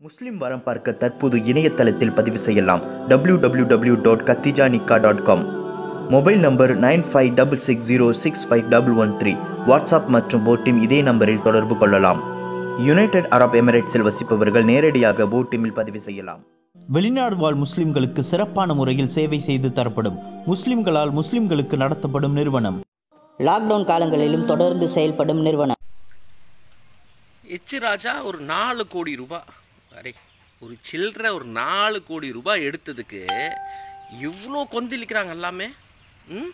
முஸ்லிம் வரம் பார்க்க தற்போது இணையதளத்தில் பதிவு செய்யலாம் W W W dot Khadija Nikah dot com mobile number nine five double six zero six five double one three WhatsApp மற்றும் போட்டிம் இதே நம்பரில் தொடர்பு கொள்ளலாம் யுனைடெட் அரப் எமிரேட்ஸில் வசிப்பவர்கள் நேரடியாக போட்டிமில் பதிவு செய்யலாம் வெளிநாடு வாழ் முஸ்லிம்களுக்கு சிறப்பான முறையில் சேவை செய்து தரப்படும் முஸ்லிம்களால் முஸ்லிம்களுக்கு நடத்தப்படும் நிறுவனம் லாக்டவுன் காலங்களிலும் தொடர்ந்து செயல்படும் நிறுவனம் எச்சு ராஜா ஒரு நாலு கோடி ரூபாய் அரே ஒரு சில்லற ஒரு நாலு கோடி ரூபாய் எடுத்ததுக்கு இவ்வளோ கொந்தளிக்கிறாங்க எல்லாமே ம்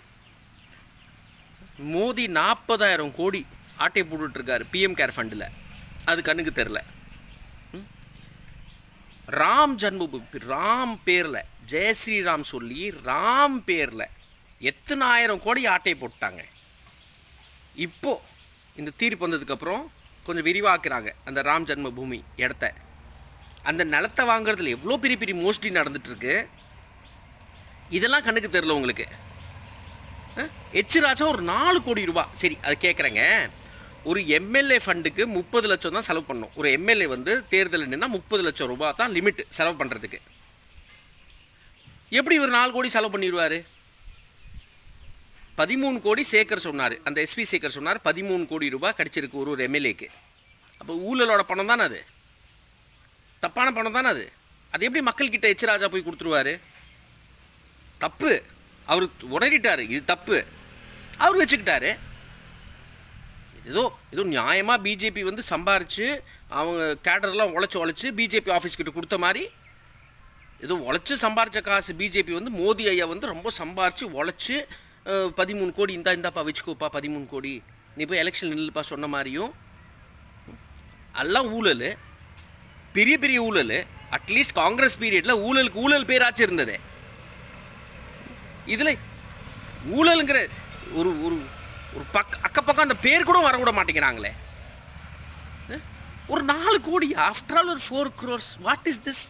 மோடி நாற்பதாயிரம் கோடி ஆட்டை போட்டுட்ருக்காரு பிஎம் கேர் ஃபண்டில் அது கண்ணுக்கு தெரில ம்? ராம் ஜன்மபூமி ராம் பேரில் ஜெய ஸ்ரீராம் சொல்லி ராம் பேரில் எத்தனாயிரம் கோடி ஆட்டை போட்டாங்க இப்போ இந்த தீர்ப்பு வந்ததுக்கப்புறம் கொஞ்சம் விரிவாக்குறாங்க அந்த ராம் ஜன்ம பூமி இடத்த அந்த நிலத்தை வாங்குறதுல எவ்வளோ பெரிய பெரிய மோஸ்ட்லி நடந்துட்டு இருக்கு இதெல்லாம் கண்ணுக்கு தெரில உங்களுக்கு அஹ்? எச் ராஜா ஒரு நாலு கோடி ரூபாய் சரி அது கேட்குறேங்க ஒரு எம்எல்ஏ ஃபண்டுக்கு முப்பது லட்சம் தான் செலவு பண்ணணும் ஒரு எம்எல்ஏ வந்து தேர்தலில் நின்னா முப்பது லட்சம் ரூபாய் தான் லிமிட் செலவு பண்ணுறதுக்கு எப்படி ஒரு நாலு கோடி செலவு பண்ணிடுவாரு பதிமூணு கோடி சேகர் சொன்னார் அந்த எஸ்பி சேகர் சொன்னார் பதிமூணு கோடி ரூபாய் கிடைச்சிருக்கு ஒரு ஒரு எம்எல்ஏக்கு அப்போ ஊழலோட பணம் தானே அது தப்பான பணம் தானே அது அது எப்படி மக்கள்கிட்ட எச் ராஜா போய் கொடுத்துருவாரு தப்பு அவர் உடறிட்டாரு இது தப்பு அவர் வச்சுக்கிட்டாரு ஏதோ ஏதோ நியாயமாக பிஜேபி வந்து சம்பாரிச்சு அவங்க கேடர்லாம் உழைச்சி உழைச்சி பிஜேபி ஆஃபீஸ் கிட்ட கொடுத்த மாதிரி ஏதோ உழைச்சி சம்பாரிச்ச காசு பிஜேபி வந்து மோடி ஐயா வந்து ரொம்ப சம்பாரிச்சு உழைச்சி அஹ், பதிமூணு கோடி இந்தா இந்தாப்பா வச்சுக்கோப்பா பதிமூணு கோடி நீ போய் எலெக்ஷன் நில்லுப்பா சொன்ன மாதிரியும் எல்லாம் ஊழல் பெரிய பெரிய ஊழல் அட்லீஸ்ட் காங்கிரஸ் பீரியடில் ஊழலுக்கு ஊழல் பேராச்சும் இருந்தது இதில் ஊழலுங்கிற ஒரு ஒரு ஒரு பக்க அக்கப்பக்கம் அந்த பேர் கூட வரவிட மாட்டேங்கிறாங்களே அஹ்? ஒரு நாலு கோடி ஆஃப்டர் ஆல் ஒரு four crores what is this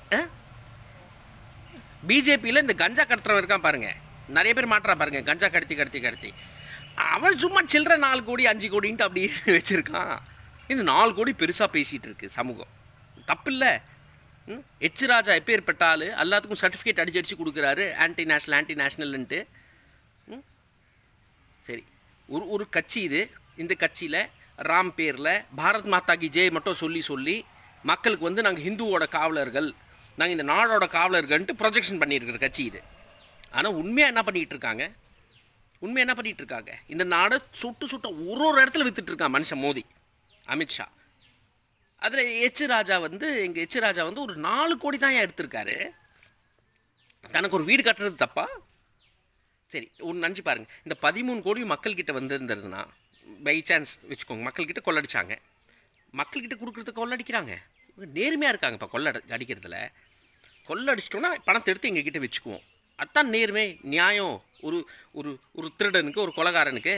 பிஜேபியில் இந்த கஞ்சா கடத்துறவன் இருக்கான் பாருங்க நிறைய பேர் மாட்டுறா பாருங்க கஞ்சா கடத்தி கடத்தி கடத்தி அவன் சும்மா சில்லற நாலு கோடி அஞ்சு கோடின்ட்டு அப்படி வச்சிருக்கான் இந்த நாலு கோடி பெருசாக பேசிகிட்டு இருக்கு சமூகம் தப்பில்ல ம் எச் ராஜா எப்பேற்பட்ட ஆள் எல்லாத்துக்கும் சர்டிஃபிகேட் அடிச்சு அடிச்சு கொடுக்குறாரு ஆன்டி நேஷ்னல் ஆன்டி நேஷ்னல்ன்ட்டு ம் சரி ஒரு ஒரு கட்சி இது இந்த கட்சியில் ராம் பேரில் பாரத் மாதா கி ஜெய் மட்டும் சொல்லி சொல்லி மக்களுக்கு வந்து நாங்கள் ஹிந்துவோட காவலர்கள் நாங்கள் இந்த நாடோட காவலர்கள்ன்ட்டு ப்ரொஜெக்ஷன் பண்ணியிருக்கிற கட்சி இது ஆனால் உண்மையாக என்ன பண்ணிகிட்டு இருக்காங்க உண்மையாக என்ன பண்ணிகிட்டு இருக்காங்க இந்த நாடை சுட்டு சுட்ட ஒரு ஒரு இடத்துல வித்துட்டு இருக்கான் மனுஷன் மோடி அமித்ஷா அதில் எச் ராஜா வந்து எங்கள் எச் ராஜா வந்து ஒரு நாலு கோடி தான் ஏன் எடுத்திருக்காரு தனக்கு ஒரு வீடு கட்டுறது தப்பா சரி ஒன்று நினச்சி பாருங்க இந்த பதிமூணு கோடி மக்கள்கிட்ட வந்திருந்ததுன்னா பை சான்ஸ் வச்சுக்கோங்க மக்கள்கிட்ட கொள்ளடிச்சாங்க மக்கள்கிட்ட கொடுக்குறதுக்கு கொள்ளடிக்கிறாங்க இவங்க நேர்மையாக இருக்காங்க இப்போ கொள்ள அடிக்கிறதுல கொள்ளடிச்சிட்டோன்னா பணத்தை எடுத்து எங்ககிட்ட வச்சுக்குவோம் அதான் நேர்மை நியாயம் ஒரு ஒரு ஒரு திருடனுக்கு ஒரு கொலகாரனுக்கு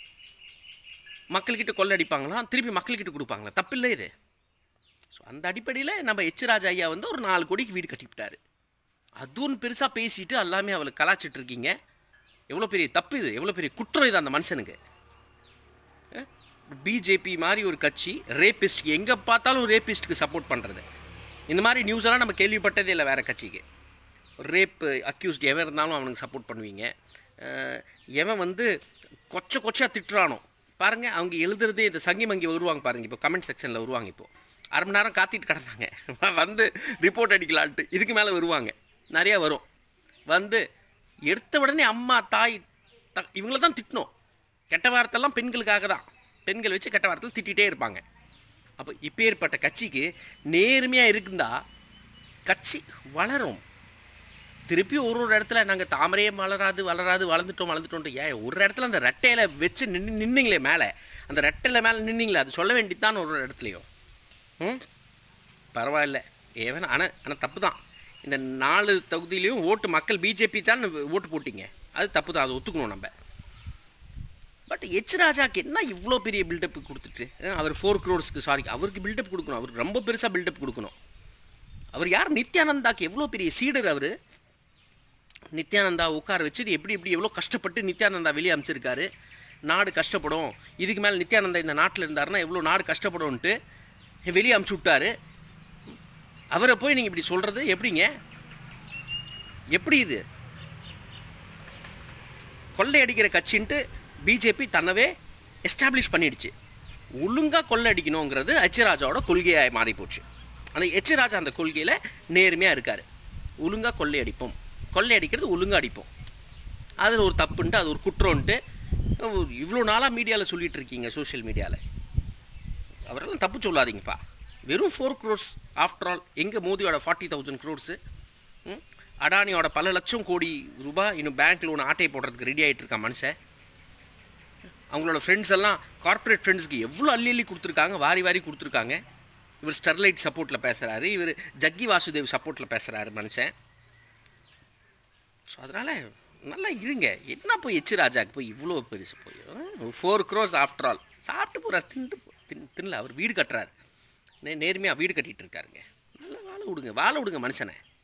மக்கள்கிட்ட கொள்ளடிப்பாங்களா திருப்பி மக்கள்கிட்ட கொடுப்பாங்களா தப்பில்லை இது ஸோ அந்த அடிப்படையில் நம்ம எச் ராஜா ஐயா வந்து ஒரு நாலு கோடிக்கு வீடு கட்டிவிட்டாரு அதுவும் பெருசாக பேசிட்டு எல்லாமே அவளை கலாச்சிட்டு இருக்கீங்க எவ்வளோ பெரிய தப்பு இது எவ்வளோ பெரிய குற்றம் இது அந்த மனுஷனுக்கு பிஜேபி மாதிரி ஒரு கட்சி ரேபிஸ்ட்க்கு எங்கே பார்த்தாலும் ரேபிஸ்ட்டுக்கு சப்போர்ட் பண்ணுறது இந்த மாதிரி நியூஸ் எல்லாம் நம்ம கேள்விப்பட்டதே இல்லை வேறு கட்சிக்கு ரேப் அக்யூஸ்ட் எவன் இருந்தாலும் அவனுக்கு சப்போர்ட் பண்ணுவீங்க அஹ், எவன் வந்து கொச்ச கொச்சா திட்டுறானோ பாருங்கள் அவங்க எழுதுறதே இந்த சங்கி மங்கி வருவாங்க பாருங்கள் இப்போ கமெண்ட் செக்ஷனில் வருவாங்க இப்போ அரை மணி நேரம் காத்திட்டு கிடந்தாங்க வந்து ரிப்போர்ட் அடிக்கலான்ட்டு இதுக்கு மேலே வருவாங்க நிறையா வரும் வந்து எடுத்த உடனே அம்மா தாய் த இவங்கள தான் திட்டணும் கெட்ட வார்த்தைலாம் பெண்களுக்காக தான் பெண்கள் வச்சு கெட்ட வார்த்தை திட்டிகிட்டே இருப்பாங்க அப்போ இப்பேற்பட்ட கட்சிக்கு நேர்மையாக இருக்குந்தா கட்சி வளரும் திருப்பி ஒரு ஒரு இடத்துல நாங்கள் தாமரையே வளராது வளராது வளர்ந்துட்டோம் வளர்ந்துட்டோம் ஏன் ஒரு இடத்துல அந்த ரெட்டையில வச்சு நின்று நின்னீங்களே மேலே அந்த ரெட்டையில மேலே நின்னீங்களே அது சொல்ல வேண்டியதுதான் ஒரு ஒரு இடத்துலையும் ம் பரவாயில்ல ஏவன் ஆனால் ஆனால் தப்பு தான் இந்த நாலு தொகுதியிலையும் ஓட்டு மக்கள் பிஜேபி தான் ஓட்டு போட்டிங்க அது தப்பு தான் அதை ஒத்துக்கணும் நம்ம பட் எச் ராஜாக்கு என்ன இவ்வளோ பெரிய பில்டப் கொடுத்துட்டு அஹ், அவர் ஃபோர் க்ரோர்ஸ்க்கு சாரி அவருக்கு பில்டப் கொடுக்கணும் அவருக்கு ரொம்ப பெருசாக பில்டப் கொடுக்கணும் அவர் யார் நித்யானந்தாக்கு எவ்வளோ பெரிய சீடர் அவர் நித்யானந்தா உட்கார வச்சுட்டு எப்படி எப்படி எவ்வளோ கஷ்டப்பட்டு நித்யானந்தா வெளியே அமைச்சிருக்காரு நாடு கஷ்டப்படும் இதுக்கு மேலே நித்யானந்தா இந்த நாட்டில் இருந்தாருன்னா எவ்வளோ நாடு கஷ்டப்படும்ன்ட்டு வெளியே அமுச்சு விட்டாரு அவரை போய் நீங்கள் இப்படி சொல்கிறது எப்படிங்க எப்படி இது கொள்ளையடிக்கிற கட்சின்ட்டு பிஜேபி தன்னவே எஸ்டாப்ளிஷ் பண்ணிடுச்சு ஒழுங்காக கொள்ளையடிக்கணுங்கிறது எச்ராஜாவோட கொள்கையாக மாறி போச்சு அந்த எச்ராஜா அந்த கொள்கையில் நேர்மையாக இருக்கார் ஒழுங்காக கொள்ளையடிப்போம் கொள்ளையடிக்கிறது ஒழுங்காக அடிப்போம் அதில் ஒரு தப்புன்ட்டு அது ஒரு குற்றம்ன்ட்டு இவ்வளோ நாளாக மீடியாவில் சொல்லிட்டு இருக்கீங்க சோஷியல் மீடியாவில் அவரெல்லாம் தப்பு சொல்லாதீங்கப்பா வெறும் ஃபோர் க்ரோர்ஸ் ஆஃப்டர் ஆல் எங்கே மோதியோட ஃபார்ட்டி தௌசண்ட் க்ரோர்ஸு அடானியோட பல லட்சம் கோடி ரூபாய் இன்னும் பேங்க் லோன் ஆட்டை போடுறதுக்கு ரெடி ஆகிட்டு இருக்கான் மனுஷன் அவங்களோட ஃப்ரெண்ட்ஸ் எல்லாம் கார்ப்பரேட் ஃப்ரெண்ட்ஸ்க்கு எவ்வளோ அள்ளி அள்ளி கொடுத்துருக்காங்க வாரி வாரி கொடுத்துருக்காங்க இவர் ஸ்டெர்லைட் சப்போர்ட்டில் பேசுகிறாரு இவர் ஜக்கி வாசுதேவ் சப்போர்ட்டில் பேசுகிறாரு மனுஷன் ஸோ அதனால் நல்லா இருங்க என்ன போய் எச்சு ராஜாக்கு போய் இவ்வளோ பெருசு போய் ஃபோர் க்ரோஸ் ஆஃப்டர் ஆல் சாப்பிட்டு போகிறார் தின்ட்டு போ- தின் தின்னல அவர் வீடு கட்டுறாரு நே நேர்மையாக வீடு கட்டிகிட்டு இருக்காருங்க நல்லா வாழ விடுங்க வாழ விடுங்க மனுஷனை